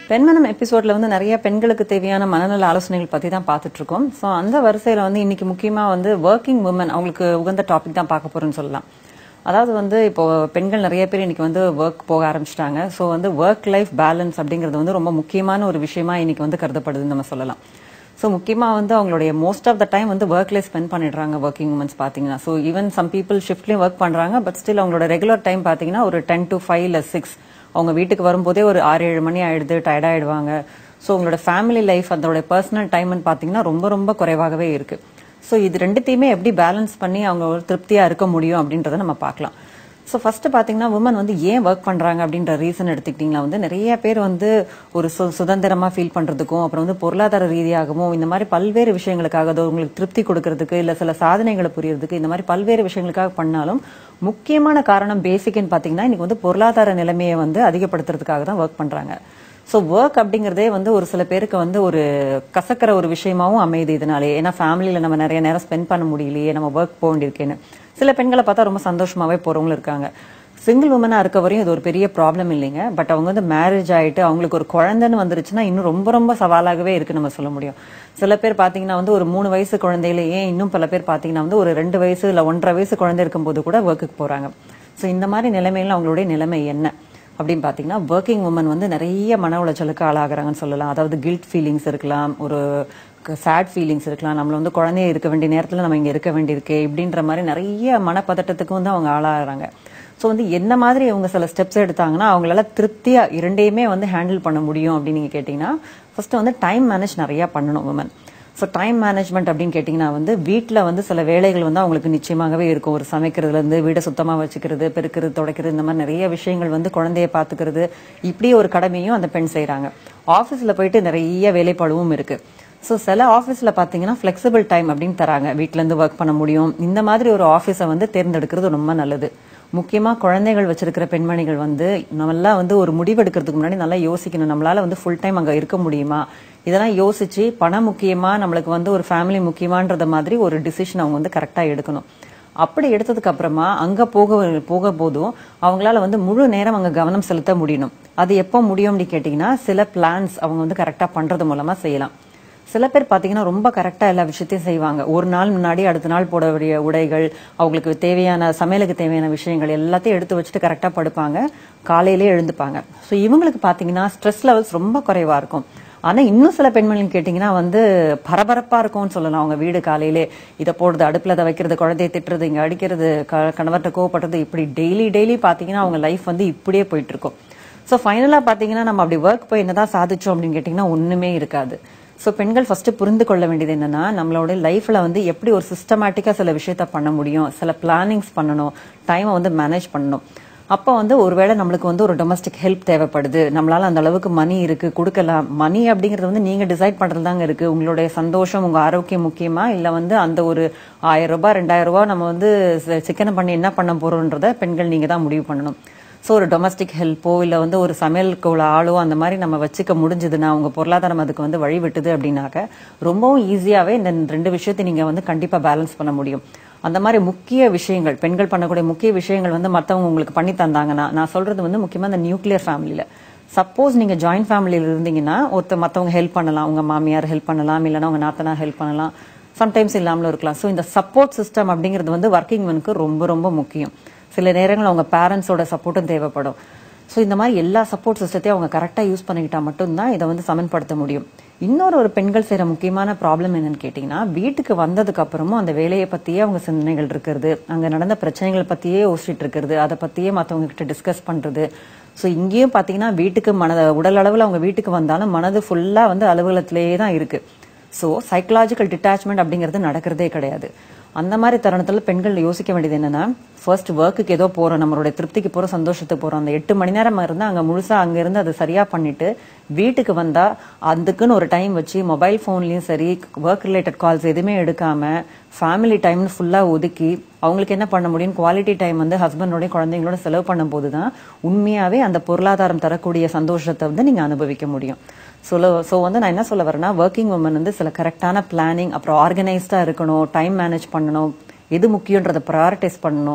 பெண்மனம் எபிசோட்ல வந்து நிறைய பெண்களுக்கு தேவையான மனநல ஆலோசனைகள் பத்தி தான் பார்த்துட்டு இருக்கோம் ஸோ அந்த வரிசையில வந்து இன்னைக்கு முக்கியமா வந்து ஒர்க்கிங் உமன் அவங்களுக்கு உகந்த டாபிக் தான் பார்க்க போறோம்னு சொல்லலாம் அதாவது வந்து இப்போ பெண்கள் நிறைய பேர் இன்னைக்கு வந்து ஒர்க் போக ஆரம்பிச்சிட்டாங்க ஸோ வந்து ஒர்க் லைஃப் பேலன்ஸ் அப்படிங்கிறது வந்து ரொம்ப முக்கியமான ஒரு விஷயமா இன்னைக்கு வந்து கருதப்படுதுன்னு நம்ம சொல்லலாம் ஸோ முக்கியமாக வந்து அவங்களுடைய மோஸ்ட் ஆஃப் த டைம் வந்து ஒர்க்ல ஸ்பெண்ட் பண்ணிடுறாங்க ஒர்க்கிங் உமன்ஸ் பார்த்தீங்கன்னா ஸோ ஈவன் சம் பீப்புள் ஷிஃப்ட்லையும் ஒர்க் பண்ணுறாங்க பட் ஸ்டில் அவங்களோட ரெகுலர் டைம் பார்த்தீங்கன்னா ஒரு டென் டு ஃபைவ் இல்லை சிக்ஸ் அவங்க வீட்டுக்கு வரும்போதே ஒரு ஆறு ஏழு மணி ஆயிடுது டயர்ட் ஆயிடுவாங்க ஸோ உங்களோட ஃபேமிலி லைஃப் அதோட பர்சனல் டைம்னு பார்த்தீங்கன்னா ரொம்ப ரொம்ப குறைவாகவே இருக்கு ஸோ இது ரெண்டுத்தையுமே எப்படி பேலன்ஸ் பண்ணி அவங்க ஒரு திருப்தியாக இருக்க முடியும் அப்படின்றத நம்ம பார்க்கலாம் ஸோ ஃபர்ஸ்ட் பார்த்தீங்கன்னா உமன் வந்து ஏன் ஒர்க் பண்ணுறாங்க அப்படின்ற ரீசன் எடுத்துக்கிட்டிங்கன்னா வந்து நிறைய பேர் வந்து ஒரு சு சுதந்திரமாக ஃபீல் பண்ணுறதுக்கும் அப்புறம் வந்து பொருளாதார ரீதியாகவும் இந்த மாதிரி பல்வேறு விஷயங்களுக்காக அது உங்களுக்கு திருப்தி கொடுக்கறதுக்கு இல்லை சில சாதனைகளை புரியறதுக்கு இந்த மாதிரி பல்வேறு விஷயங்களுக்காக பண்ணாலும் முக்கியமான காரணம் பேசிக்னு பார்த்தீங்கன்னா இன்னைக்கு வந்து பொருளாதார நிலைமையை வந்து அதிகப்படுத்துறதுக்காக தான் ஒர்க் பண்ணுறாங்க ஸோ ஒர்க் அப்படிங்கிறதே வந்து ஒரு சில பேருக்கு வந்து ஒரு கசக்கிற ஒரு விஷயமாவும் அமையுது இதனாலே ஏன்னா ஃபேமிலியில் நம்ம நிறைய நேரம் ஸ்பெண்ட் பண்ண முடியலையே நம்ம ஒர்க் போக வேண்டியிருக்கேன்னு சில பெண்களை பார்த்தா ரொம்ப சந்தோஷமாவே போறவங்களும் இருக்காங்க சிங்கிள் உமனா இருக்க வரையும் இது ஒரு பெரிய ப்ராப்ளம் இல்லைங்க பட் அவங்க வந்து மேரேஜ் ஆயிட்டு அவங்களுக்கு ஒரு குழந்தைன்னு வந்துருச்சுன்னா இன்னும் ரொம்ப ரொம்ப சவாலாகவே இருக்கு நம்ம சொல்ல முடியும் சில பேர் பாத்தீங்கன்னா வந்து ஒரு மூணு வயசு குழந்தையில ஏன் இன்னும் பல பேர் பாத்தீங்கன்னா வந்து ஒரு ரெண்டு வயசு இல்ல ஒன்றரை வயசு குழந்தை இருக்கும்போது கூட ஒர்க்குக்கு போறாங்க ஸோ இந்த மாதிரி நிலைமையில அவங்களுடைய நிலைமை என்ன அப்படின்னு பார்த்தீங்கன்னா ஒர்க்கிங் உமன் வந்து நிறைய மன உளைச்சலுக்கு ஆளாகிறாங்கன்னு சொல்லலாம் அதாவது கில்ட் ஃபீலிங்ஸ் இருக்கலாம் ஒரு சேட் ஃபீலிங்ஸ் இருக்கலாம் நம்மள வந்து குழந்தைய இருக்க வேண்டிய நேரத்தில் நம்ம இங்கே இருக்க வேண்டியிருக்கு இப்படின்ற மாதிரி நிறைய மனப்பதட்டத்துக்கு வந்து அவங்க ஆளாகிறாங்க ஸோ வந்து என்ன மாதிரி அவங்க சில ஸ்டெப்ஸ் எடுத்தாங்கன்னா அவங்களால திருப்தியாக இரண்டையுமே வந்து ஹேண்டில் பண்ண முடியும் அப்படின்னு நீங்கள் கேட்டிங்கன்னா ஃபர்ஸ்ட் வந்து டைம் மேனேஜ் நிறைய பண்ணணும் உமன் ஸோ டைம் மேனேஜ்மெண்ட் அப்படின்னு கேட்டிங்கன்னா வந்து வீட்டில் வந்து சில வேலைகள் வந்து அவங்களுக்கு நிச்சயமாகவே இருக்கும் ஒரு சமைக்கிறதுலேருந்து வீடை சுத்தமாக வச்சுக்கிறது பெருக்கிறது துடைக்கிறது இந்த மாதிரி நிறைய விஷயங்கள் வந்து குழந்தைய பார்த்துக்கிறது இப்படி ஒரு கடமையும் அந்த பெண் செய்கிறாங்க ஆஃபீஸில் போயிட்டு நிறைய வேலைப்பழுவும் இருக்கு ஸோ சில ஆஃபீஸில் பார்த்தீங்கன்னா ஃப்ளெக்சிபிள் டைம் அப்படின்னு தராங்க வீட்டிலேருந்து ஒர்க் பண்ண முடியும் இந்த மாதிரி ஒரு ஆஃபீஸை வந்து தேர்ந்தெடுக்கிறது ரொம்ப நல்லது முக்கியமாக குழந்தைகள் வச்சிருக்கிற பெண்மணிகள் வந்து நல்லா வந்து ஒரு முடிவெடுக்கிறதுக்கு முன்னாடி நல்லா யோசிக்கணும் நம்மளால வந்து ஃபுல் டைம் அங்கே இருக்க முடியுமா இதெல்லாம் யோசிச்சு பணம் முக்கியமா நம்மளுக்கு வந்து ஒரு ஃபேமிலி முக்கியமான்றத மாதிரி ஒரு டிசிஷன் அவங்க வந்து கரெக்டாக எடுக்கணும் அப்படி எடுத்ததுக்கு அப்புறமா அங்க போக போக போதும் அவங்களால வந்து முழு நேரம் அங்க கவனம் செலுத்த முடியணும் அது எப்போ முடியும் அப்படின்னு கேட்டீங்கன்னா சில பிளான்ஸ் அவங்க வந்து கரெக்டா பண்றது மூலமா செய்யலாம் சில பேர் பாத்தீங்கன்னா ரொம்ப கரெக்டா எல்லா விஷயத்தையும் செய்வாங்க ஒரு நாள் முன்னாடி அடுத்த நாள் போட வேண்டிய உடைகள் அவங்களுக்கு தேவையான சமையலுக்கு தேவையான விஷயங்கள் எல்லாத்தையும் எடுத்து வச்சுட்டு கரெக்டா படுப்பாங்க காலையிலே எழுந்துப்பாங்க ஸோ இவங்களுக்கு பாத்தீங்கன்னா ஸ்ட்ரெஸ் லெவல்ஸ் ரொம்ப குறைவா இருக்கும் ஆனா இன்னும் சில பெண்மணிகள் கேட்டீங்கன்னா வந்து பரபரப்பா இருக்கும்னு சொல்லலாம் அவங்க வீடு காலையிலே இதை போடுறது அடுப்புல அதை வைக்கிறது குழந்தைய திட்டுறது இங்க அடிக்கிறது கணவர்கிட்ட கோவப்படுறது இப்படி டெய்லி டெய்லி பாத்தீங்கன்னா அவங்க லைஃப் வந்து இப்படியே போயிட்டு இருக்கும் ஸோ ஃபைனலா பாத்தீங்கன்னா நம்ம அப்படி ஒர்க் போய் என்னதான் சாதிச்சோம் அப்படின்னு கேட்டீங்கன்னா ஒண்ணுமே இருக்காது ஸோ பெண்கள் ஃபர்ஸ்ட் புரிந்து கொள்ள வேண்டியது என்னன்னா நம்மளோட லைஃப்ல வந்து எப்படி ஒரு சிஸ்டமேட்டிக்கா சில விஷயத்த பண்ண முடியும் சில பிளானிங்ஸ் பண்ணணும் டைமை வந்து மேனேஜ் பண்ணணும் அப்போ வந்து ஒருவேளை நம்மளுக்கு வந்து ஒரு டொமஸ்டிக் ஹெல்ப் தேவைப்படுது நம்மளால அந்த அளவுக்கு மணி இருக்கு கொடுக்கலாம் மணி அப்படிங்கிறது வந்து நீங்க டிசைட் பண்றது தாங்க இருக்கு உங்களுடைய சந்தோஷம் உங்க ஆரோக்கியம் முக்கியமா இல்ல வந்து அந்த ஒரு ஆயிரம் ரூபாய் ரெண்டாயிரம் ரூபாய் நம்ம வந்து சிக்கனை பண்ணி என்ன பண்ண போறோம்ன்றத பெண்கள் நீங்க தான் முடிவு பண்ணணும் ஸோ ஒரு டொமஸ்டிக் ஹெல்ப்போ இல்லை வந்து ஒரு சமையலுக்கு உள்ள ஆளோ அந்த மாதிரி நம்ம வச்சுக்க முடிஞ்சதுன்னா உங்க பொருளாதாரம் அதுக்கு வந்து வழி விட்டுது அப்படின்னாக்க ரொம்பவும் ஈஸியாவே இந்த ரெண்டு விஷயத்தை நீங்க வந்து கண்டிப்பா பேலன்ஸ் பண்ண முடியும் அந்த மாதிரி முக்கிய விஷயங்கள் பெண்கள் பண்ணக்கூடிய முக்கிய விஷயங்கள் வந்து மற்றவங்க உங்களுக்கு பண்ணி தந்தாங்கன்னா நான் சொல்றது வந்து முக்கியமா இந்த நியூக்ளியர் ஃபேமிலியில சப்போஸ் நீங்க ஜாயின்ட் ஃபேமிலியில இருந்தீங்கன்னா ஒருத்த மற்றவங்க ஹெல்ப் பண்ணலாம் உங்க மாமியார் ஹெல்ப் பண்ணலாம் இல்லைன்னா உங்க நாத்தனார் ஹெல்ப் பண்ணலாம் சம்டைம்ஸ் இல்லாமலும் இருக்கலாம் ஸோ இந்த சப்போர்ட் சிஸ்டம் அப்படிங்கிறது வந்து ஒர்க்கிங் உமனுக்கு ரொம்ப ரொம்ப முக்கியம் சில நேரங்கள் அவங்க பேரண்ட்ஸோட சப்போர்ட்டும் தேவைப்படும் ஸோ இந்த மாதிரி எல்லா சப்போர்ட் சிஸ்டத்தையும் அவங்க கரெக்டாக யூஸ் பண்ணிக்கிட்டா மட்டும்தான் இதை வந்து சமன்படுத்த முடியும் இன்னொரு ஒரு பெண்கள் செய்யற முக்கியமான ப்ராப்ளம் என்னன்னு கேட்டீங்கன்னா வீட்டுக்கு வந்ததுக்கு அப்புறமும் அந்த வேலையை பத்தியே அவங்க சிந்தனைகள் இருக்கிறது அங்க நடந்த பிரச்சனைகள் பத்தியே யோசிச்சுட்டு இருக்கிறது அதை பத்தியே மற்றவங்க கிட்ட டிஸ்கஸ் பண்றது ஸோ இங்கேயும் பாத்தீங்கன்னா வீட்டுக்கு மனத உடல் அளவில் அவங்க வீட்டுக்கு வந்தாலும் மனது ஃபுல்லா வந்து அலுவலகத்திலேயே தான் இருக்கு ஸோ சைக்கலாஜிக்கல் டிட்டாச்மெண்ட் அப்படிங்கிறது நடக்கிறதே கிடையாது அந்த மாதிரி தருணத்துல பெண்கள் யோசிக்க வேண்டியது என்னன்னா ஃபர்ஸ்ட் ஒர்க்குக்கு ஏதோ போறோம் நம்மளுடைய திருப்திக்கு போறோம் சந்தோஷத்துக்கு போறோம் அந்த எட்டு மணி நேரம் இருந்தா அங்க முழுசா அங்க இருந்து அதை சரியா பண்ணிட்டு வீட்டுக்கு வந்தா அதுக்குன்னு ஒரு டைம் வச்சு மொபைல் போன்லயும் சரி ஒர்க் ரிலேட்டட் கால்ஸ் எதுவுமே எடுக்காம ஃபேமிலி டைம்னு ஃபுல்லா ஒதுக்கி அவங்களுக்கு என்ன பண்ண முடியும் குவாலிட்டி டைம் வந்து ஹஸ்பண்டோட குழந்தைங்களோட செலவு பண்ணும்போது தான் உண்மையாவே அந்த பொருளாதாரம் தரக்கூடிய சந்தோஷத்தை வந்து நீங்க அனுபவிக்க முடியும் சொல்ல ஸோ வந்து நான் என்ன சொல்ல வரேன்னா ஒர்க்கிங் உமன் வந்து சில கரெக்டான பிளானிங் அப்புறம் ஆர்கனைஸ்டா இருக்கணும் டைம் மேனேஜ் பண்ணணும் எது முக்கியன்றதை ப்ரையாரிட்டைஸ் பண்ணணும்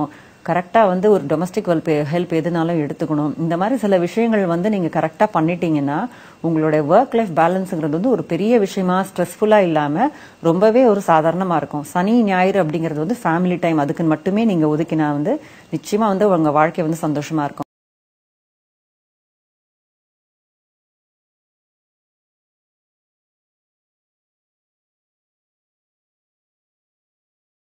கரெக்டா வந்து ஒரு டொமஸ்டிக் ஹெல்ப் ஹெல்ப் எதுனாலும் எடுத்துக்கணும் இந்த மாதிரி சில விஷயங்கள் வந்து நீங்க கரெக்டா பண்ணிட்டீங்கன்னா உங்களுடைய ஒர்க் லைஃப் பேலன்ஸ்ங்கிறது வந்து ஒரு பெரிய விஷயமா ஸ்ட்ரெஸ்ஃபுல்லா இல்லாம ரொம்பவே ஒரு சாதாரணமா இருக்கும் சனி ஞாயிறு அப்படிங்கிறது வந்து ஃபேமிலி டைம் அதுக்கு மட்டுமே நீங்க ஒதுக்கினா வந்து நிச்சயமா வந்து உங்க வாழ்க்கை வந்து சந்தோஷமா இருக்கும்